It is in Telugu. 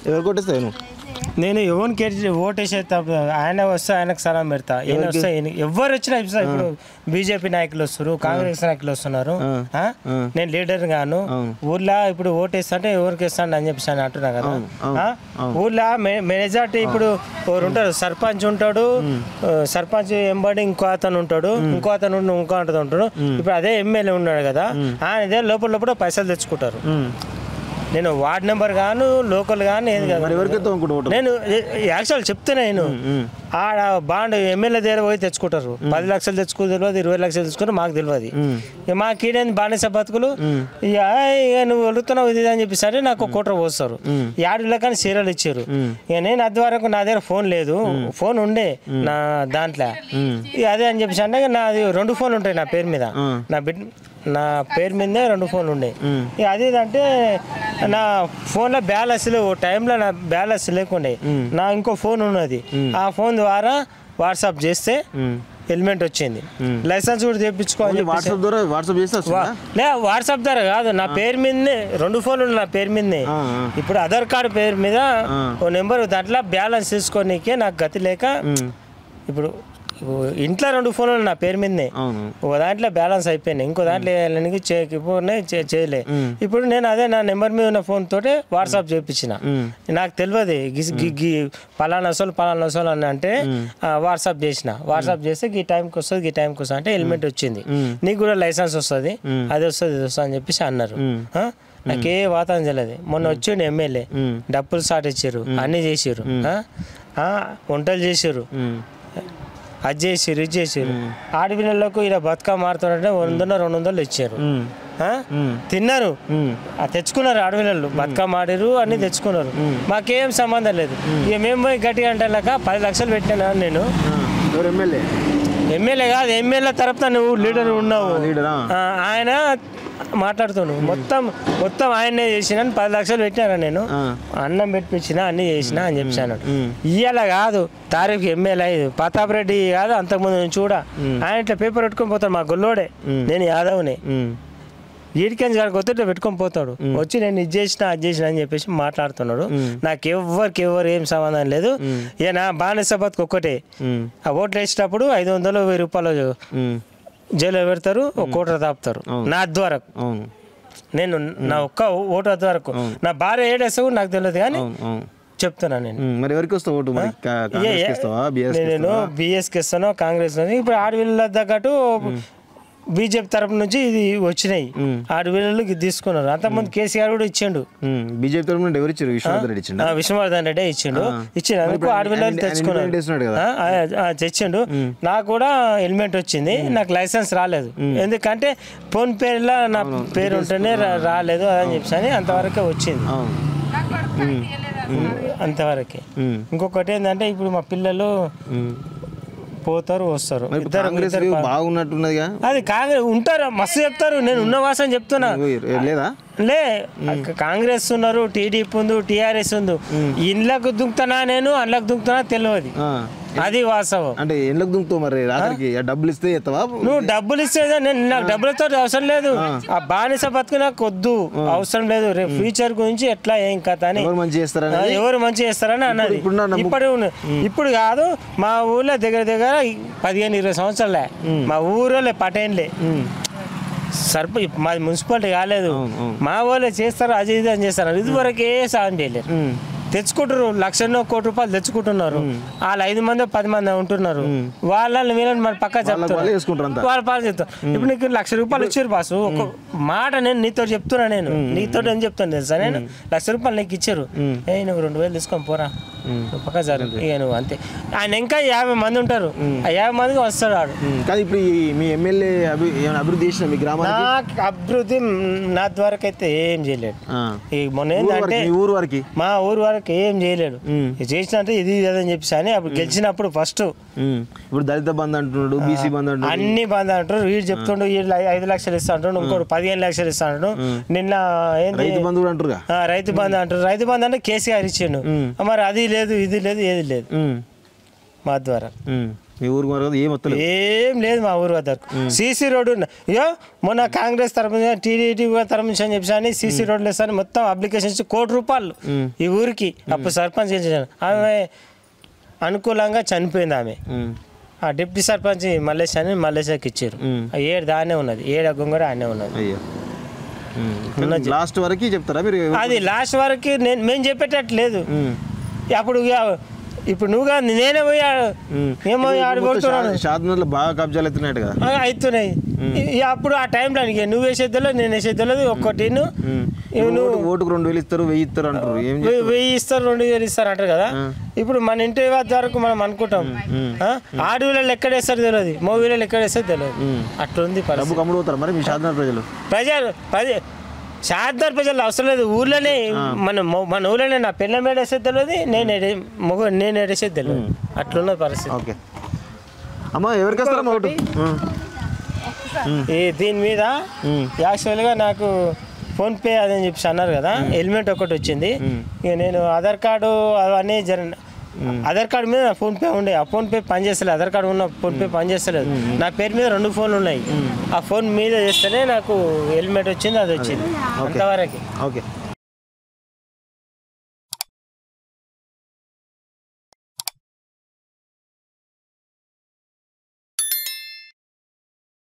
ఎవరు కొట్టేస్తావు నువ్వు నేను ఎవరిని కేటి ఓటేసే తప్ప ఆయన వస్తే ఆయనకు సలాం పెడతా ఈయన వస్తే ఈయన- ఎవరు వచ్చినా ఇప్పిస్తా. ఇప్పుడు బీజేపీ నాయకులు వస్తారు కాంగ్రెస్ నాయకులు వస్తున్నారు ఆ? నేను లీడర్ గాను ఊర్లో ఇప్పుడు ఓటేస్తా అంటే ఎవరికి ఇస్తాను అని చెప్పేసి అని అంటున్నా కదా ఆ? ఊర్లో మె- మెజార్టీ ఇప్పుడు ఎవరు ఉంటారు సర్పంచ్ ఉంటాడు ఆ, సర్పంచ్ ఎంబడి ఇంకో అతను ఉంటాడు ఇంకో అతను ఉండి ఇంకో అతను ఉంటాడు ఇప్పుడు అదే ఎమ్మెల్యే ఉన్నాడు కదా ఆయన ఇదే లోపల లోపల పైసలు తెచ్చుకుంటారు నేను వార్డ్ నెంబర్ గాను లోకల్ గాను ఏది కాదు మరి ఎవరికి ఎత్తావు అనుకుంటా ఓటు నేను యాక్చువల్ చెప్తున్నా నేను ఆడ బాండ్ ఎమ్మెల్యే దగ్గర పోయి తెచ్చుకుంటారు పది లక్షలు తెచ్చుకో తెలియదు ఇరవై లక్షలు తెచ్చుకుంటే మాకు తెలియదు ఇక మా కీడేంది బానిస బతుకులు ఇక ఇక నువ్వు అడుగుతున్నావు ఇది అని చెప్పి సరే నాకు ఒక కోట్ర పోస్తారు యాడిలో కానీ చీరలు ఇచ్చారు ఇక నేను అది వరకు నా దగ్గర ఫోన్ లేదు ఫోన్ ఉండే నా దాంట్లో ఇక అదే అని చెప్పేసి అంటే ఇక నాది రెండు ఫోన్లు ఉంటాయి నా పేరు మీద నా బిడ్ నా పేరు మీదే రెండు ఫోన్లు ఉండే ఇక అది అంటే నా ఫోన్లో బ్యాలెన్స్ లేవు ఓ టైంలో నా బ్యాలెన్స్ లేకుండే నా ఇంకో ఫోన్ ఉన్నది ఆ ఫోన్ ద్వారా వాట్సాప్ చేస్తే హెల్మెట్ వచ్చింది లైసెన్స్ కూడా తెప్పించుకో అని చెప్పేసి. వాట్సాప్ ద్వారా వాట్సాప్ చేస్తే వస్తుందా వా- లే వాట్సాప్ ద్వారా కాదు నా పేరు మీదనే రెండు ఫోన్లు ఉన్నాయి నా పేరు మీదనే ఆ, ఆ. ఇప్పుడు ఆధార్ కార్డు పేరు మీద ఓ నెంబర్ దాంట్లో బ్యాలెన్స్ తీసుకోనీకే నాకు గతి లేక ఇప్పుడు ఇప్పుడు ఇంట్లో రెండు ఫోన్లు ఉన్నాయి నా పేరు మీదనే అవును ఒక దాంట్లో బ్యాలెన్స్ అయిపోయినాయి ఇంకో దాంట్లో వేయాలని చేయకపోయినా చే- చేయలే ఇప్పుడు నేను అదే నా నెంబర్ మీద ఉన్న ఫోన్ తోటి వాట్సాప్ చేయించిన నాకు తెలియదు గి- గి- గి పలానా వసలు పలానా వసలు అని అంటే ఆ, వాట్సాప్ చేసిన వాట్సాప్ చేస్తే ఈ టైంకి వస్తుంది ఈ టైంకి వస్తుంది అంటే హెల్మెట్ వచ్చింది నీకు కూడా లైసెన్స్ వస్తుంది అది వస్తుంది ఇది వస్తుంది అని చెప్పేసి అన్నారు ఆ? నాకే వాతావరణం తెలియదు మొన్న వచ్చిండు ఎమ్మెల్యే డబ్బులు స్టార్ట్ ఇచ్చారు అన్నీ చేసారు వంటలు చేసారు అది చేసిర్రు ఇది చేసిర్రు ఆడపిల్లలకు ఇలా బతుకమ్మ ఆడుతుంటే వందన రెండు వందలు ఇచ్చారు ఆ? తిన్నారు ఆ తెచ్చుకున్నారు ఆడపిల్లలు బతుకమ్మ ఆడిరు అన్ని తెచ్చుకున్నారు మాకేం సంబంధం లేదు ఇక మేము పోయి గట్టిగా అంటే పది లక్షలు పెట్టినా నేను ఎవరు ఎమ్మెల్యే ఎమ్మెల్యే కాదు ఎమ్మెల్యే తరపున నువ్వు లీడర్ ఉన్నావు లీడరా ఆ, ఆయన మాట్లాడుతాను మొత్తం మొత్తం ఆయనే చేసిన పది లక్షలు పెట్టినా నేను అన్నం పెట్టించిన అన్ని చేసిన అని చెప్పాను ఇయ్యాల కాదు తారీఖు ఎమ్మెల్యే అయ్యేది ప్రతాప్ రెడ్డి కాదు అంతకుముందు నుంచి కూడా ఆయన ఇట్లా పేపర్ పెట్టుకొని పోతాడు మా గొల్లోడే నేను యాదవ్ని ఈడికెంజ్ గారికి వస్తే పెట్టుకొని పోతాడు వచ్చి నేను ఇది చేసిన అది చేసిన అని చెప్పేసి మాట్లాడుతున్నాడు నాకు ఎవరికి ఎవరు ఏం సంబంధం లేదు ఇక నా బానిస బతుకు ఒక్కటే ఆ ఓట్లు వేసేటప్పుడు ఐదు వందలు వెయ్యి రూపాయలు జైల్లో పెడతారు ఒక కోట తాపుతారు నా ద్వారా అవును నేను నా ఒక్క ఓటు వరకు నా భార్య ఏడేస్తావు నాకు తెలియదు కానీ అవును అవును చెప్తున్నా నేను ఉమ్, మరి ఎవరికి వస్తావు ఓటు మరి కా- కాంగ్రెస్కి ఇస్తావా బీఎస్ నేను బిఎస్కి ఇస్తాను కాంగ్రెస్ ఇప్పుడు ఆడవిళ్ళ తగ్గట్టు బీజేపీ తరపు నుంచి ఇది వచ్చినాయి ఆడవిళ్ళు ఇది తీసుకున్నారు అంతకుముందు కేసీఆర్ కూడా ఇచ్చిండు బీజేపీ తరఫు నుండి ఎవరు ఇచ్చారు విశ్వనాథ్ రెడ్డి ఇచ్చిండు ఆ, విష్ణువర్ధన్ రెడ్డి ఇచ్చిండు ఇచ్చిన అందుకు ఇప్పుడు ఆడవిళ్ళు ఆయన- ఆయన తెచ్చుకున్నారు independent చేస్తున్నాడు కదా. ఆ, ఆ, ఆ, తెచ్చిండు నాకు కూడా హెల్మెట్ వచ్చింది నాకు లైసెన్స్ రాలేదు ఎందుకంటే ఫోన్ పేర్లో నా పేరు ఉంటేనే రా- రాలేదు అని చెప్పి అంతవరకే వచ్చింది అవును అంతవరకే ఉమ్. ఇంకొకటి ఏంటంటే ఇప్పుడు మా పిల్లలు పోతారు వస్తారు మరి ఇప్పుడు ఇద్దరు కాంగ్రెస్ ఇద్దరు పా- బాగున్నట్టున్నదిగా అది కాంగ్రెస్ ఉంటారు మస్తు చెప్తారు నేను ఉన్న వాసన చెప్తున్నా ఏ- లేదా లే కాంగ్రెస్ ఉన్నారు టీడీపీ ఉంది టీఆర్ఎస్ ఉంది ఇండ్లకు దుంకుతానా నేను అందులోకి దుంకుతానా తెలియదు ఆ. అది వాస్తవం అంటే ఎండ్లకు దుంకుతావు మరి రాత్రికి ఆ డబ్బులు ఇస్తే ఎత్తవా నువ్వు డబ్బులు ఇస్తే నేను నాకు డబ్బులతో అవసరం లేదు ఆ బానిస బతుకు నాకు వద్దు అవసరం లేదు రేపు ఫ్యూచర్ గురించి ఎట్లా ఏం కథ అని ఎవరు మంచి చేస్తారని ఆ, ఎవరు మంచి చేస్తారని అన్నది ఇప్పుడు నా నమ్ము- ఇప్పుడు ఉన్న- ఇప్పుడు కాదు మా ఊర్లో దగ్గర దగ్గర పదిహేను ఇరవై సంవత్సరాలే మా ఊరోలే పటేన్లే సర్ప మాది మున్సిపాలిటీ కాలేదు మా వాళ్ళే చేస్తారు అది ఇది అని చేస్తారు ఇదివరకే సాయం చేయలేరు తెచ్చుకుంటారు లక్షన్నో కోటి రూపాయలు తెచ్చుకుంటున్నారు వాళ్ళు ఐదు మంది పది మంది ఉంటున్నారు వాళ్ళని వీళ్ళని మన పక్క చెప్తారు వాళ్ళే చేసుకుంటారు అంతా వాళ్ళ పాలు చెప్తారు ఇప్పుడు నీకు లక్ష రూపాయలు ఇచ్చారు బాసు ఒక మాట నేను నీతో చెప్తున్నా నేను నీతో ఏం చెప్తాను తెలుసా నేను లక్ష రూపాయలు నీకు ఇచ్చారు ఏ నువ్వు రెండు వేలు తీసుకొని పోరా నువ్వు పక్క జరుగు ఇక నువ్వు అంతే ఆయన ఇంకా యాభై మంది ఉంటారు ఆ యాభై మందికి వస్తాడు వాడు ఉమ్, కానీ ఇప్పుడు ఈ మీ ఎమ్మెల్యే అభి ఏమైనా అభివృద్ధి చేసిన మీ గ్రామానికి నాకు అభివృద్ధి నా ద్వారా అయితే ఏం చేయలేడు ఆ. ఈ మొన్న ఊరు ఏంటంటే వరకు, మీ ఊరు వరకు మా ఊరు వరకు ఏం చేయలేడు ఇది చేసినట్టు ఇది ఇది అని చెప్పేసి అని అప్పుడు గెలిచినప్పుడు ఫస్ట్ ఉమ్, ఇప్పుడు దళిత బంధు అంటున్నాడు బీసీ బంధు అంటున్నాడు అన్ని బంద్ అంటారు వీడు చెప్తుండు వీళ్ళు ఐ- ఐదు లక్షలు ఇస్తా అంటాడు ఇంకోటి పదిహేను లక్షలు ఇస్తా అంటాడు నిన్న ఏంది రైతు బంధు కూడా అంటారుగా ఆ, రైతు బంధు అంటారు రైతు బంధు అంటే కేసీఆర్ ఇచ్చిండు మరి అది లేదు ఇది లేదు ఏది లేదు ఉమ్, మా ద్వారా ఉమ్. మీ ఊరికి మరి కదా ఏం వస్తలేదు ఏం లేదు మా ఊరు వద్దకు సీసీ రోడ్డు ఉన్న- అయ్యో మొన్న కాంగ్రెస్ తరపు నుంచి టీడీటీ తరపు నుంచి అని చెప్పి అని సీసీ రోడ్లు వేస్తాను మొత్తం అప్లికేషన్ ఇచ్చి కోటి రూపాయలు ఈ ఊరికి అప్పుడు సర్పంచ్ గెలిచాను ఆమె అనుకూలంగా చనిపోయింది ఆమె ఉమ్. ఆ డిప్యూటీ సర్పంచ్ మల్లేష్ అని మల్లేశ్కి ఇచ్చారు ఉమ్. ఆ ఏడు దానే ఉన్నది ఏడు గొంగడ ఆనే ఉన్నది అయ్యో లాస్ట్ వరకు చెప్తారా మీరు అది లాస్ట్ వరకు నేను మేము చెప్పేటట్టు లేదు ఉమ్. అప్పుడు ఇక ఇప్పుడు నువ్వు కాదు నేనే పోయి ఆడ- ఉమ్. ఏమో ఆడిపోతున్నాను షాద్నగర్లో బాగా కబ్జాలు అవుతున్నాయి కదా ఆ, అవుతున్నాయి ఇక అప్పుడు ఆ టైంలో ఇక నువ్వు వేసేద్దలో నేను వేసేద్దలో ఒక్కటి నువ్వు ఉమ్. ఇవి నువ్వు ఓటు- ఓటుకు రెండు వేలు ఇస్తారు వెయ్యి ఇస్తారు అంటారు ఏం వెయ్యి- వెయ్యి ఇస్తారు రెండు వేలు ఇస్తారు అంటారు కదా ఇప్పుడు మన ఇంటి వద్ద వరకు మనం అనుకుంటాం ఆ? ఆడవిళ్ళు ఎక్కడ వేస్తారు తెలియదు మోవీళ్ళు ఎక్కడ వేస్తారు తెలియదు అట్లుంది పరిస్థితి డబ్బు కమ్ముడు పోతారు మరి మీ షాద్నగర్ ప్రజలు ప్రజలు ప్రజ షాద్దార్ ప్రజలు అవసరం లేదు ఊర్లోనే మన మొ- మన ఊర్లోనే నా పిల్ల మేడ వేసేది తెలియదు నేను ఎడే- మొగ నేను ఎడేసేది తెలియదు అట్లున్న పరిస్థితి ఓకే అమ్మ ఎవరికి వస్తారమ్మా ఓటు ఉమ్. ఈ దీని మీద యాక్చువల్గా నాకు ఫోన్ పే అదని చెప్పి అన్నారు కదా హెల్మెట్ ఒకటి వచ్చింది ఇక నేను ఆధార్ కార్డు అవన్నీ జర ఆధార్ కార్డు మీద నా ఫోన్ పే ఉండే ఆ ఫోన్ పే పని చేస్తలేదు ఆధార్ కార్డు ఉన్న ఫోన్ పే పని చేస్తలేదు నా పేరు మీద రెండు ఫోన్లు ఉన్నాయి ఆ ఫోన్ మీద చేస్తేనే నాకు హెల్మెట్ వచ్చింది అది వచ్చింది అంతవరకు ఓకే